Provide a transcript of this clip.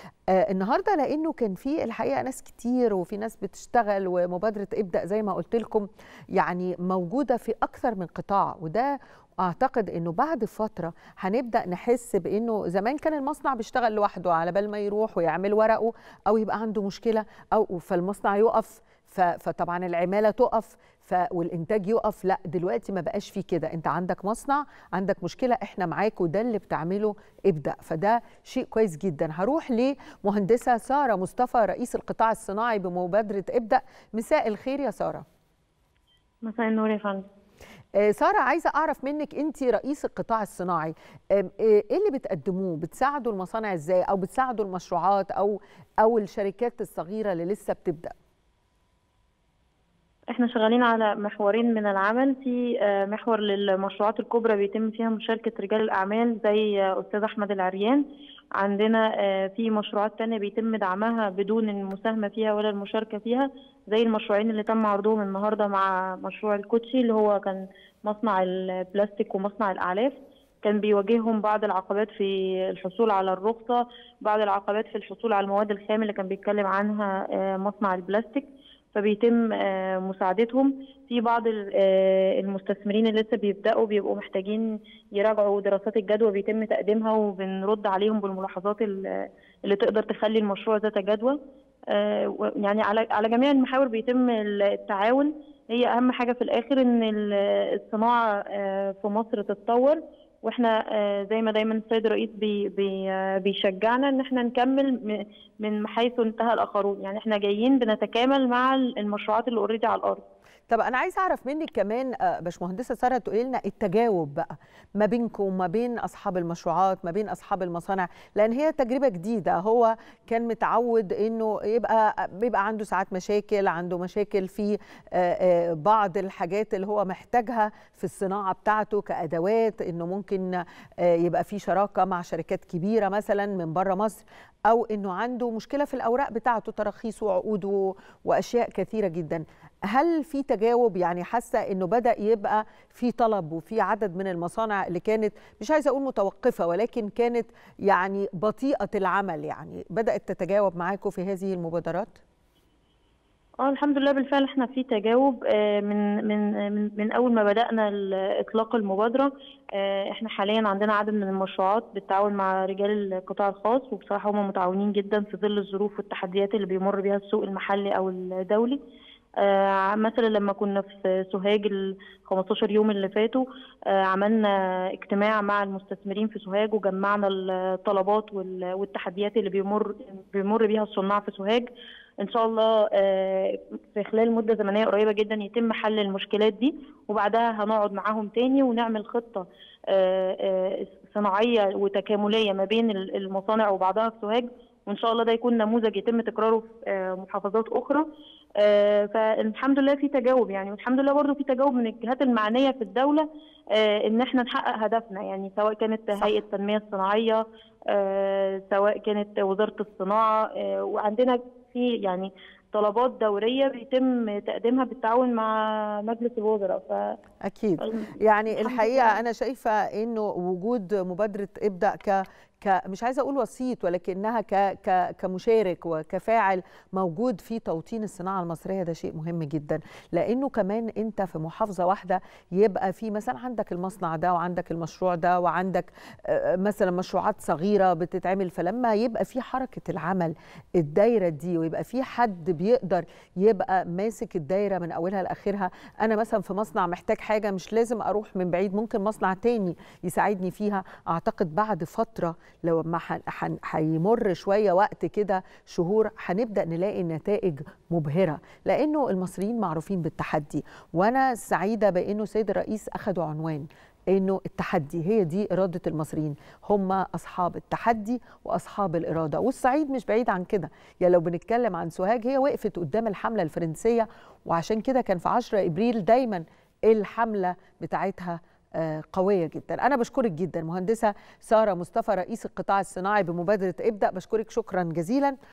آه النهارده لانه كان في الحقيقه ناس كتير وفي ناس بتشتغل ومبادره ابدا زي ما قلت لكم يعني موجوده في اكثر من قطاع وده اعتقد انه بعد فتره هنبدا نحس بانه زمان كان المصنع بيشتغل لوحده على بال ما يروح ويعمل ورقه او يبقى عنده مشكله او فالمصنع يقف فطبعا العماله تقف ف والانتاج يقف لا دلوقتي ما بقاش في كده انت عندك مصنع عندك مشكله احنا معاك وده اللي بتعمله ابدا فده شيء كويس جدا هروح لمهندسه ساره مصطفى رئيس القطاع الصناعي بمبادره ابدا مساء الخير يا ساره مساء النور يا فندم ساره عايزه اعرف منك انت رئيس القطاع الصناعي ايه اللي بتقدموه بتساعدوا المصانع ازاي او بتساعدوا المشروعات او او الشركات الصغيره اللي لسه بتبدا احنا شغالين على محورين من العمل في محور للمشروعات الكبرى بيتم فيها مشاركة رجال الأعمال زي أستاذ أحمد العريان عندنا في مشروعات تانية بيتم دعمها بدون المساهمة فيها ولا المشاركة فيها زي المشروعين اللي تم عرضهم النهاردة مع مشروع الكوتشي اللي هو كان مصنع البلاستيك ومصنع الأعلاف كان بيواجههم بعض العقبات في الحصول على الرخصة بعض العقبات في الحصول على المواد الخام اللي كان بيتكلم عنها مصنع البلاستيك فبيتم مساعدتهم في بعض المستثمرين اللي لسه بيبداوا بيبقوا محتاجين يراجعوا دراسات الجدوى بيتم تقديمها وبنرد عليهم بالملاحظات اللي تقدر تخلي المشروع ذات جدوى يعني على على جميع المحاور بيتم التعاون هي اهم حاجه في الاخر ان الصناعه في مصر تتطور واحنا زي ما دايما السيد الرئيس بي بي بيشجعنا ان احنا نكمل من حيث انتهى الاخرون يعني احنا جايين بنتكامل مع المشروعات اللي اوريدي على الارض طب انا عايزه اعرف منك كمان باشمهندسه ساره تقولي لنا التجاوب بقى ما بينكم وما بين اصحاب المشروعات ما بين اصحاب المصانع لان هي تجربه جديده هو كان متعود انه يبقى بيبقى عنده ساعات مشاكل عنده مشاكل في بعض الحاجات اللي هو محتاجها في الصناعه بتاعته كادوات انه ممكن يبقى في شراكه مع شركات كبيره مثلا من بره مصر او انه عنده مشكله في الاوراق بتاعته تراخيص وعقود واشياء كثيره جدا هل في تجاوب يعني حاسه انه بدا يبقى في طلب وفي عدد من المصانع اللي كانت مش عايزه اقول متوقفه ولكن كانت يعني بطيئه العمل يعني بدات تتجاوب معاكم في هذه المبادرات اه الحمد لله بالفعل احنا في تجاوب من من من, من اول ما بدانا اطلاق المبادره احنا حاليا عندنا عدد من المشروعات بالتعاون مع رجال القطاع الخاص وبصراحه هم متعاونين جدا في ظل الظروف والتحديات اللي بيمر بها السوق المحلي او الدولي آه مثلا لما كنا في سوهاج ال 15 يوم اللي فاتوا آه عملنا اجتماع مع المستثمرين في سوهاج وجمعنا الطلبات والتحديات اللي بيمر بيمر بيها الصناع في سوهاج ان شاء الله آه في خلال مده زمنيه قريبه جدا يتم حل المشكلات دي وبعدها هنقعد معاهم تاني ونعمل خطه صناعيه وتكامليه ما بين المصانع وبعضها في سوهاج وان شاء الله ده يكون نموذج يتم تكراره في محافظات اخرى آه فالحمد لله في تجاوب يعني والحمد لله برضو في تجاوب من الجهات المعنيه في الدوله آه ان احنا نحقق هدفنا يعني سواء كانت صح. هيئه التنميه الصناعيه آه سواء كانت وزاره الصناعه وعندنا في يعني طلبات دوريه بيتم تقديمها بالتعاون مع مجلس الوزراء ف اكيد يعني الحقيقه انا شايفه انه وجود مبادره ابدا ك مش عايزه اقول وسيط ولكنها ك ك كمشارك وكفاعل موجود في توطين الصناعه المصريه ده شيء مهم جدا لانه كمان انت في محافظه واحده يبقى في مثلا عندك المصنع ده وعندك المشروع ده وعندك مثلا مشروعات صغيره بتتعمل فلما يبقى في حركه العمل الدايره دي ويبقى في حد بيقدر يبقى ماسك الدايره من اولها لاخرها انا مثلا في مصنع محتاج حاجه مش لازم اروح من بعيد ممكن مصنع تاني يساعدني فيها اعتقد بعد فتره لو ما هيمر شويه وقت كده شهور هنبدا نلاقي نتائج مبهره لانه المصريين معروفين بالتحدي وانا سعيده بانه سيد الرئيس اخذوا عنوان انه التحدي هي دي اراده المصريين هم اصحاب التحدي واصحاب الاراده والصعيد مش بعيد عن كده يعني لو بنتكلم عن سوهاج هي وقفت قدام الحمله الفرنسيه وعشان كده كان في 10 ابريل دايما الحمله بتاعتها قوية جدا أنا بشكرك جدا مهندسة سارة مصطفى رئيس القطاع الصناعي بمبادرة ابدأ بشكرك شكرا جزيلا